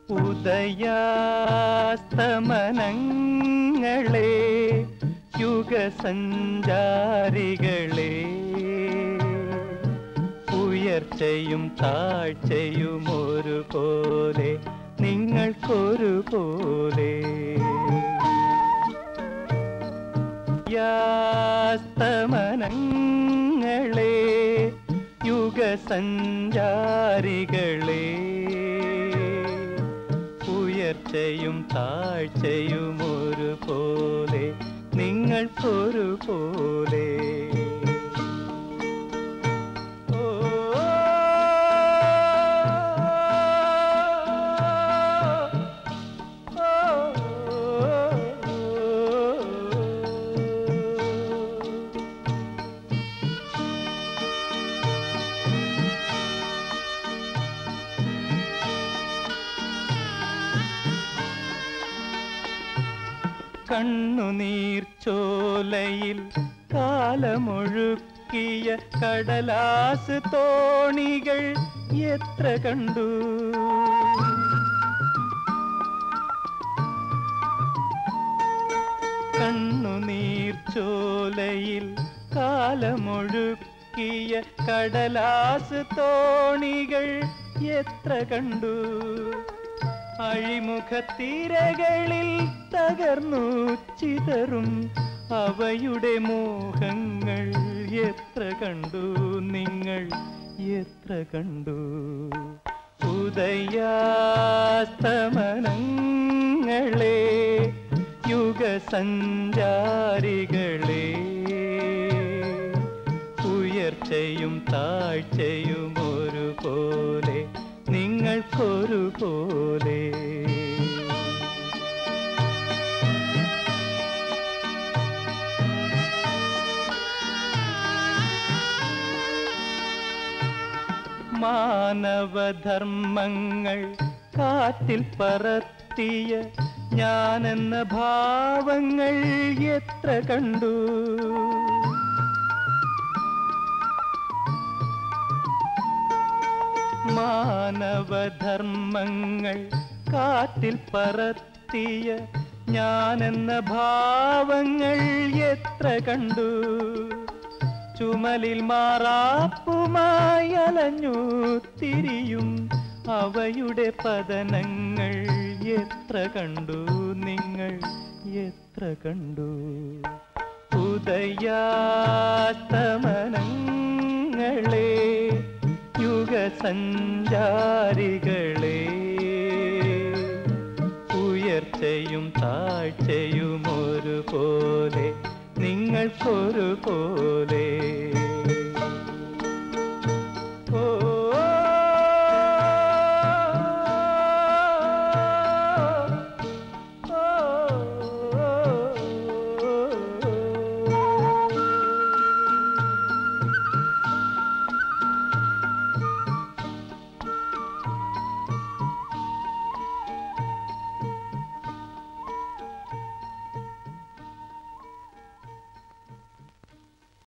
ഉദയാസ്തമനങ്ങളെ യുഗസഞ്ചാരികളെ ഉയർച്ചയും താഴ്ചയും ഒരുപോലെ നിങ്ങൾക്കൊരുപോലെ യാസ്തമനങ്ങളെ യുഗസഞ്ചാരികളെ ഉയർച്ചയും താഴ്ചയും ഒരുപോലെ നിങ്ങൾക്കൊരുപോലെ ഓ കണ്ണുനീർ ചോലയിൽ കാലമൊഴുക്കിയ കടലാസ് തോണികൾ എത്ര കണ്ടു കണ്ണുനീർ ചോലയിൽ കാലമൊഴുക്കിയ കടലാസ് തോണികൾ എത്ര കണ്ടു അഴിമുഖത്തിരകളിൽ തകർന്നു ചിതറും അവയുടെ മോഹങ്ങൾ എത്ര കണ്ടു നിങ്ങൾ എത്ര കണ്ടു ഉദയാസ്തമനങ്ങളെ യുഗസഞ്ചാരികളെ ഉയർച്ചയും താഴ്ചയും ഒരുപോലെ നിങ്ങൾക്കൊരുപോലെ മാനവധർമ്മങ്ങൾ കാറ്റിൽ പറത്തിയ ഞാനെന്ന ഭാവങ്ങൾ എത്ര കണ്ടു മാനവധർമ്മങ്ങൾ കാറ്റിൽ പറത്തിയ ഞാനെന്ന ഭാവങ്ങൾ എത്ര കണ്ടു ചുമലിൽ മാറാപ്പുമായി അലഞ്ഞു തിരിയും അവയുടെ പതനങ്ങൾ എത്ര കണ്ടു നിങ്ങൾ എത്ര കണ്ടു ഉദയാസ്തമനങ്ങളെ യുഗസഞ്ചാരികളെ